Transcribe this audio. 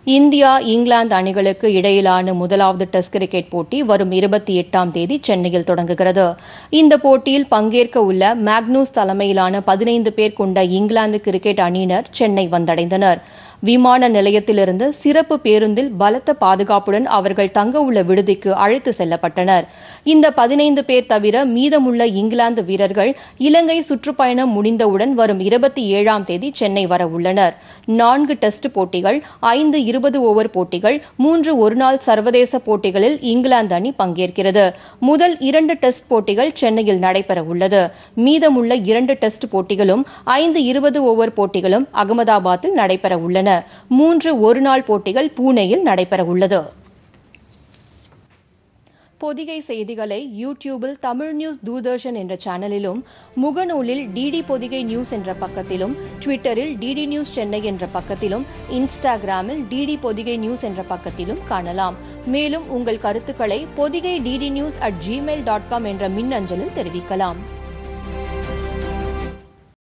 India England அணிகளுக்கு இடையிலான முதலாவது டெஸ்ட் கிரிக்கெட் போட்டி வரும் இருபத்தி எட்டாம் தேதி சென்னையில் தொடங்குகிறது இந்த போட்டியில் பங்கேற்க உள்ள மேக்னூஸ் தலைமையிலான பதினைந்து பேர் கொண்ட இங்கிலாந்து கிரிக்கெட் அணியினர் சென்னை வந்தடைந்தனர் விமான நிலையத்திலிருந்து சிறப்பு பேருந்தில் பலத்த பாதுகாப்புடன் அவர்கள் தங்க உள்ள விடுதிக்கு அழைத்து செல்லப்பட்டனர் இந்த பதினைந்து பேர் தவிர மீதமுள்ள இங்கிலாந்து வீரர்கள் இலங்கை சுற்றுப்பயணம் முடிந்தவுடன் வரும் இருபத்தி ஏழாம் தேதி சென்னை வர உள்ளனர் நான்கு டெஸ்ட் போட்டிகள் ஐந்து இருபது ஓவர் போட்டிகள் மூன்று ஒருநாள் சர்வதேச போட்டிகளில் இங்கிலாந்து அணி பங்கேற்கிறது முதல் இரண்டு டெஸ்ட் போட்டிகள் சென்னையில் நடைபெற உள்ளது மீதமுள்ள இரண்டு டெஸ்ட் போட்டிகளும் ஐந்து இருபது ஓவர் போட்டிகளும் அகமதாபாத்தில் நடைபெற உள்ளன மூன்று ஒருநாள் போட்டிகள் பூனேயில் நடைபெற உள்ளது பொதிகை செய்திகளை யூடியூபில் தமிழ் நியூஸ் தூர்தர்ஷன் என்ற சேனலிலும் முகநூலில் டிடி பொதிகை நியூஸ் என்ற பக்கத்திலும் ட்விட்டரில் டிடி நியூஸ் சென்னை என்ற பக்கத்திலும் இன்ஸ்டாகிராமில் டிடி பொதிகை நியூஸ் என்ற பக்கத்திலும் காணலாம் மேலும் உங்கள் கருத்துக்களை Podhigai DD news at Gmail dot com என்ற மின்னஞ்சலில் தெரிவிக்கலாம்